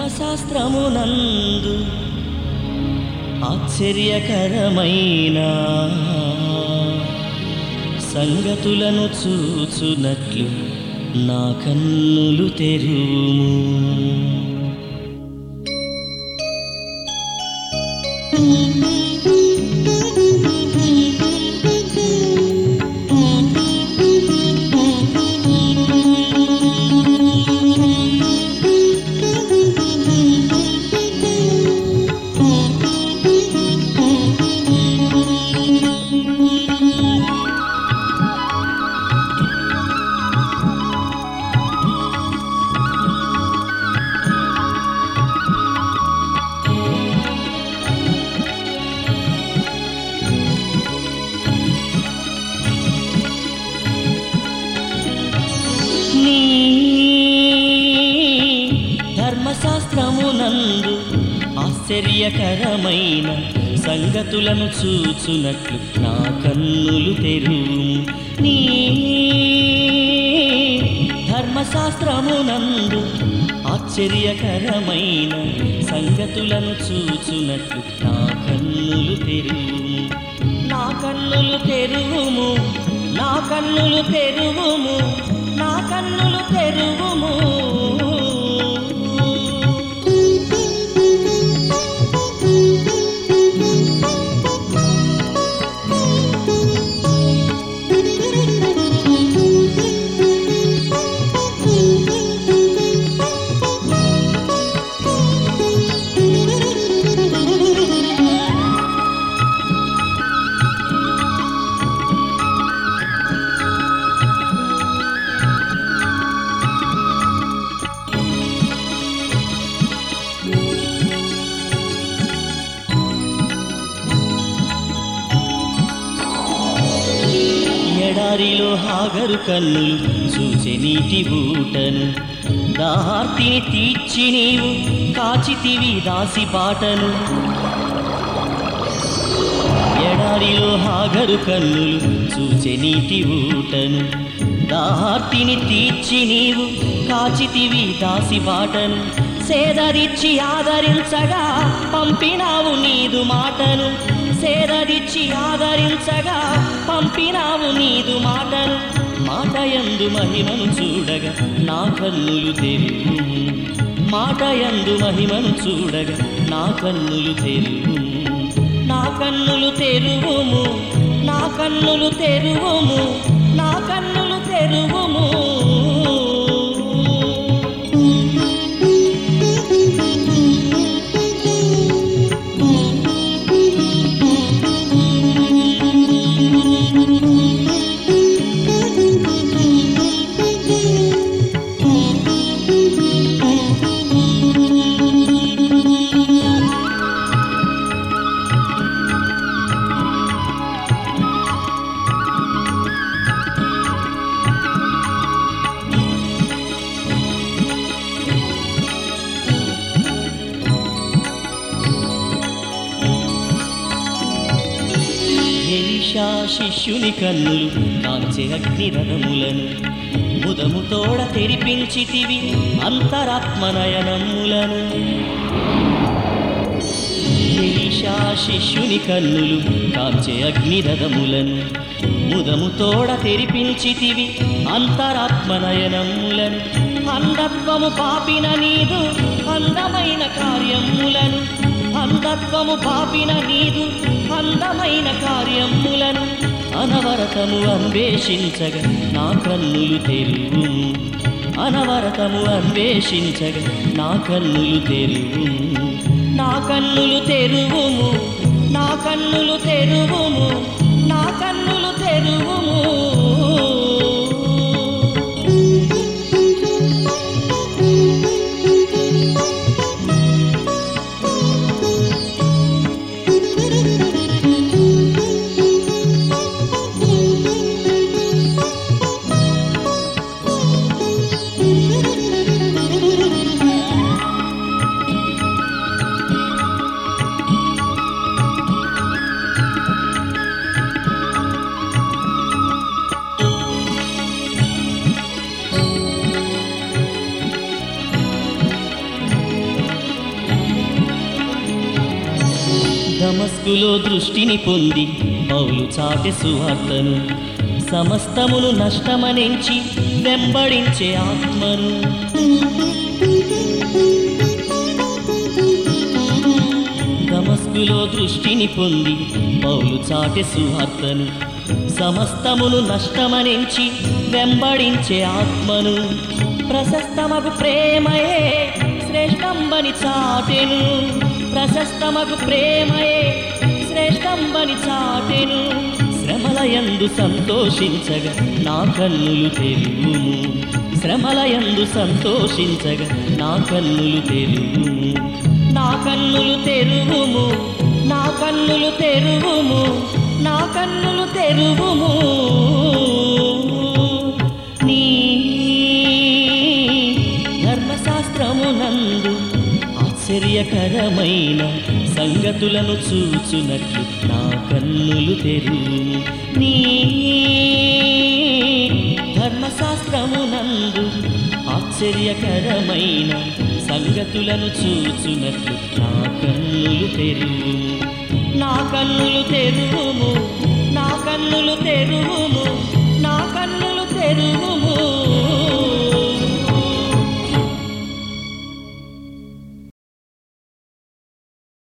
ధర్మశాస్త్రమునందు ఆశ్చర్యకరమైన సంగతులను చూచునట్లు నా కన్నులు తెరుము నీ ధర్మశాస్త్రమునందు ఆశ్చర్యకరమైన సంగతులను చూచునట్లు నా కన్నులు తెరుము నీ ధర్మశాస్త్రమునందు ఆశ్చర్యకరమైన సంగతులను చూచునట్లు నా కన్నులు తెరుము నా కన్నులు తెరువుము నా కన్నులు తెరువుము నా కన్నులు తెరువుము ఎడారిలో హాగరు కన్నులు చూచే నీటి ఊటను దార్తిని తీర్చి నీవు కాచితివి దాసి పాటను ఎడారిలో హాగరు కన్నులు చూచే నీటి ఊటను దార్తిని తీర్చి నీవు కాచితివి దాసి బాటను సేదరిచ్చి ఆదరించగా పంపినావు నీదు మాటను సేదరిచ్చి ఆదరించగా పంపినావు నీదు మాటను మాట యందు మహిమను చూడగా నా కన్నులు తెరువు మాట యందు మహిమను చూడగా నా కన్నులు తెరువు నా కన్నులు తెరువుము నా కన్నులు తెరువుము నా కన్నులు తెరువుము ఎలీషా శిష్యుని కన్నులు కాంచె అగ్నిరథములను ముదము తోడ తెరిపించితివి అంతరాత్మనయనములను ఎలీషా శిష్యుని కన్నులు కాంచె అగ్నిరథములను ముదము తోడ తెరిపించితివి అంతరాత్మనయనములను అంధత్వము పాపిన నీదు అందమైన కార్యములను అంధత్వము పాపిన నీదు అందమైన కార్యములను అనవరతము అన్వేషించగా నా కన్నులు తెరువు అనవరతము అన్వేషించగా నా కన్నులు తెరువు నా కన్నులు తెరువుము నా కన్నులు తెరువుము నా కన్నులు తెరువుము దమస్కులో దృష్టిని పొంది పౌలు చాటె సువార్తను సమస్తమును నష్టమనించి వెంబడించే ఆత్మను దమస్కులో దృష్టిని పొంది పౌలు చాటె సువార్తను సమస్తమును నష్టమనించి వెంబడించే ఆత్మను ప్రశస్తమగు ప్రేమయే శ్రేష్టంబని చాటెను ప్రశస్తమగు ప్రేమయే శ్రేష్టంబని చాటెను శ్రమలయందు సంతోషించగా నా కన్నులు తెలుగుము శ్రమలయందు సంతోషించగా నా కన్నులు తెలుగుము నా కన్నులు తెరువుము నా కన్నులు తెరువుము నా కన్నులు తెరువుము నీ ధర్మశాస్త్రమునందు ఆశ్చర్యకరమైన సంగతులను చూచునట్లు నా కన్నులు తెరువు నీ ధర్మశాస్త్రమునందు ఆశ్చర్యకరమైన సంగతులను చూచునట్లు నా కన్నులు తెరువు నా కన్నులు తెరువుము నా కన్నులు తెరువుము నా కన్నులు తెరువుము